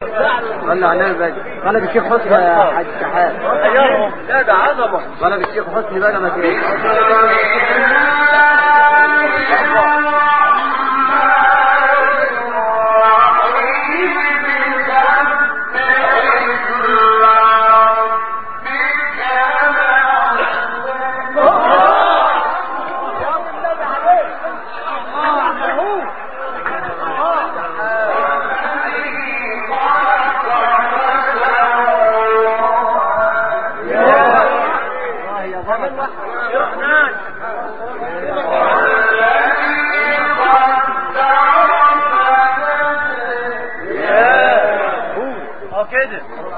صلى على النبي بقى طلب الشيخ حسني يا حاج شحات لا ده عظمه طلب الشيخ حسني بقى لما تيجي اه كده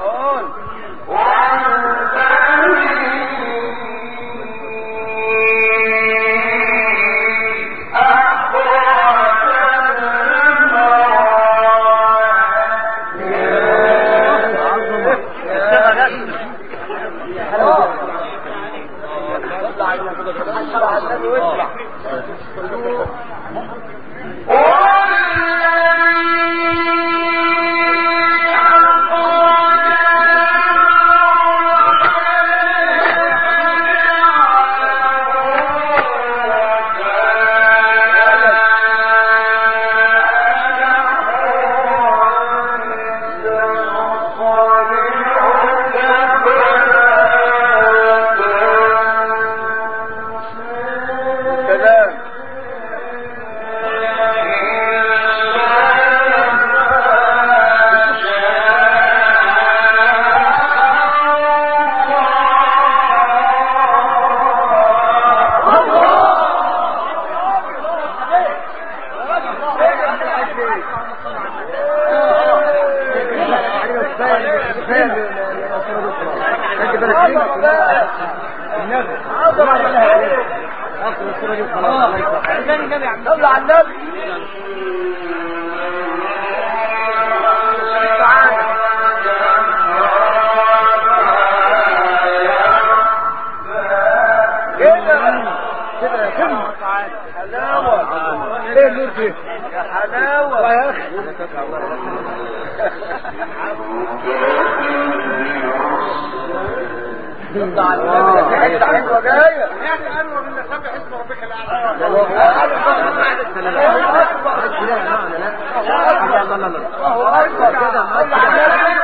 سلام صلى على النبي كده كده كم حلاوة ايه النور دي يا حلاوة يا اخي في حتة حلوة جاية الله أكبر كده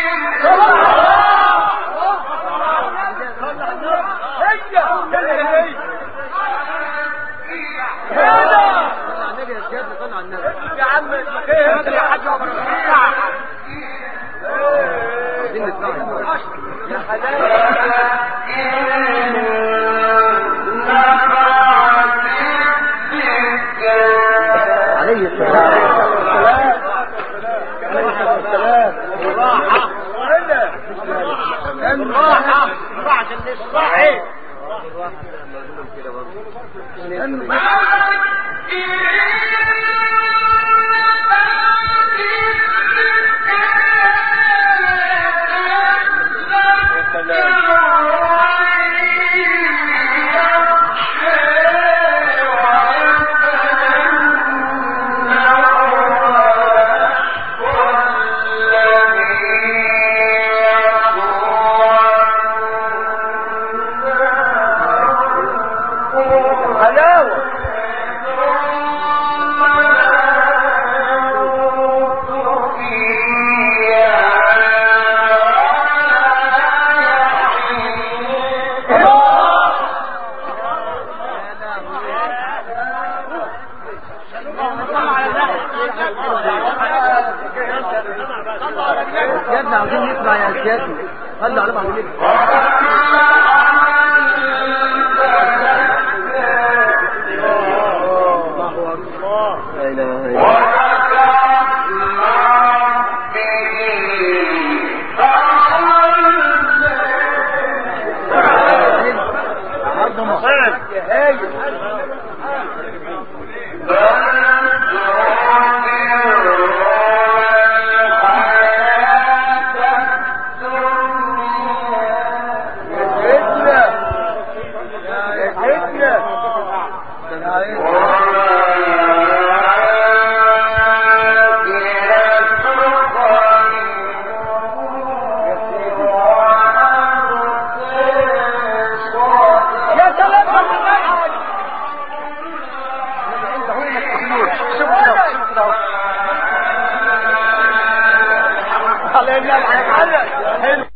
يا عم ايه هذا يا حاج يا عليه السلام الراحة راحة الإصلاح حلاوة سيادنا عاوزين نسمع يا سيادنا صلوا على بعض النبي لا اله الا الله Yeah. على النبي حلو